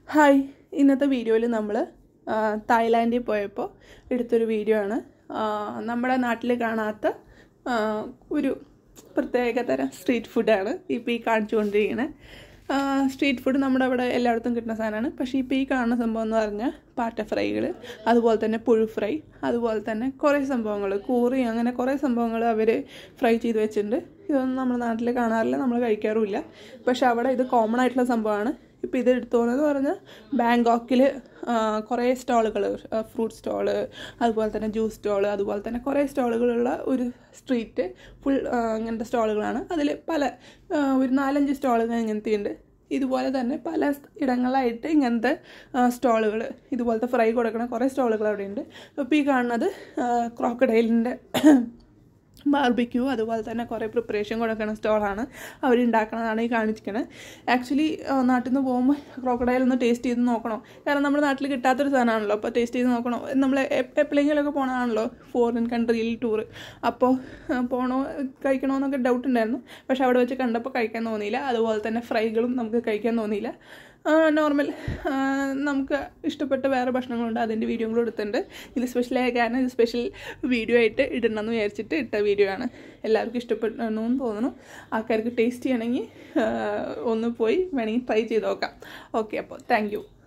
hi ഇന്നത്തെ വീഡിയോയിൽ നമ്മൾ തായ്ലാൻഡിൽ പോയപ്പോൾ എടുത്തൊരു വീഡിയോ ആണ് ആ, നമ്മുടെ നാട്ടിൽ കാണാത്ത ആ, ഒരു പ്രത്യേകതരം സ്ട്രീറ്റ് ഫുഡാണ് ഇപ്പോൾ ഈ കാണിച്ചുകൊണ്ടിരിക്കുന്നത് സ്ട്രീറ്റ് ഫുഡ് നമ്മുടെ അവിടെ എല്ലായിടത്തും കിട്ടുന്ന സാധനമാണ് പക്ഷേ ഇപ്പോൾ ഈ കാണുന്ന സംഭവം എന്ന് പറഞ്ഞാൽ പാറ്റ ഫ്രൈകൾ അതുപോലെ തന്നെ പുഴു ഫ്രൈ അതുപോലെ തന്നെ കുറേ സംഭവങ്ങൾ കൂറി അങ്ങനെ കുറേ സംഭവങ്ങൾ അവർ ഫ്രൈ ചെയ്ത് വെച്ചിട്ടുണ്ട് ഇതൊന്നും നമ്മുടെ നാട്ടിൽ കാണാറില്ല നമ്മൾ കഴിക്കാറുമില്ല പക്ഷെ അവിടെ ഇത് കോമൺ ആയിട്ടുള്ള സംഭവമാണ് ഇപ്പോൾ ഇത് എടുത്തു പോകുന്നതെന്ന് പറഞ്ഞാൽ ബാങ്കോക്കിൽ കുറേ സ്റ്റോളുകൾ ഫ്രൂട്ട് സ്റ്റോള് അതുപോലെ തന്നെ ജ്യൂസ് സ്റ്റോള് അതുപോലെ തന്നെ കുറേ സ്റ്റോളുകളുള്ള ഒരു സ്ട്രീറ്റ് ഫുൾ ഇങ്ങനത്തെ സ്റ്റോളുകളാണ് അതിൽ പല ആ, ഒരു നാലഞ്ച് സ്റ്റോളുകൾ ഇങ്ങനത്തെ ഉണ്ട് ഇതുപോലെ തന്നെ പല സ് ഇടങ്ങളായിട്ട് ഇങ്ങനത്തെ സ്റ്റോളുകൾ ഇതുപോലത്തെ ഫ്രൈ കൊടുക്കുന്ന കുറേ സ്റ്റോളുകൾ അവിടെ ഉണ്ട് അപ്പോൾ ഈ കാണുന്നത് ക്രോക്കഡൈലിൻ്റെ ബാർബിക്യൂ അതുപോലെ തന്നെ കുറേ പ്രിപ്പറേഷൻ കൊടുക്കുന്ന സ്റ്റോളാണ് അവർ ഉണ്ടാക്കണതാണ് ഈ കാണിച്ചിരിക്കുന്നത് ആക്ച്വലി നാട്ടിൽ നിന്ന് പോകുമ്പോൾ ക്രോക്കഡൈൽ ഒന്ന് ടേസ്റ്റ് ചെയ്ത് നോക്കണം കാരണം നമ്മുടെ നാട്ടിൽ കിട്ടാത്തൊരു സാധനമാണല്ലോ അപ്പോൾ ടേസ്റ്റ് ചെയ്ത് നോക്കണം നമ്മൾ എപ്പോഴെങ്കിലുമൊക്കെ പോകണമാണല്ലോ ഫോറിൻ കൺട്രിയിൽ ടൂർ അപ്പോൾ പോകണോ കഴിക്കണോ എന്നൊക്കെ ഡൗട്ട് ഉണ്ടായിരുന്നു പക്ഷെ അവിടെ വെച്ച് കണ്ടപ്പോൾ കഴിക്കാൻ തോന്നിയില്ല അതുപോലെ തന്നെ ഫ്രൈകളും നമുക്ക് കഴിക്കാൻ തോന്നിയില്ല നോർമൽ നമുക്ക് ഇഷ്ടപ്പെട്ട വേറെ ഭക്ഷണങ്ങളുണ്ട് അതിൻ്റെ വീഡിയോകളും എടുത്തിട്ടുണ്ട് ഇത് സ്പെഷ്യലായ കാരണം ഇത് സ്പെഷ്യൽ വീഡിയോ ആയിട്ട് ഇടണമെന്ന് വിചാരിച്ചിട്ട് ഇട്ട വീഡിയോ ആണ് എല്ലാവർക്കും ഇഷ്ടപ്പെടണമെന്ന് തോന്നുന്നു ആൾക്കാർക്ക് ടേസ്റ്റ് ചെയ്യണമെങ്കിൽ ഒന്ന് പോയി വേണമെങ്കിൽ ട്രൈ ചെയ്ത് നോക്കാം ഓക്കെ അപ്പോൾ താങ്ക് യു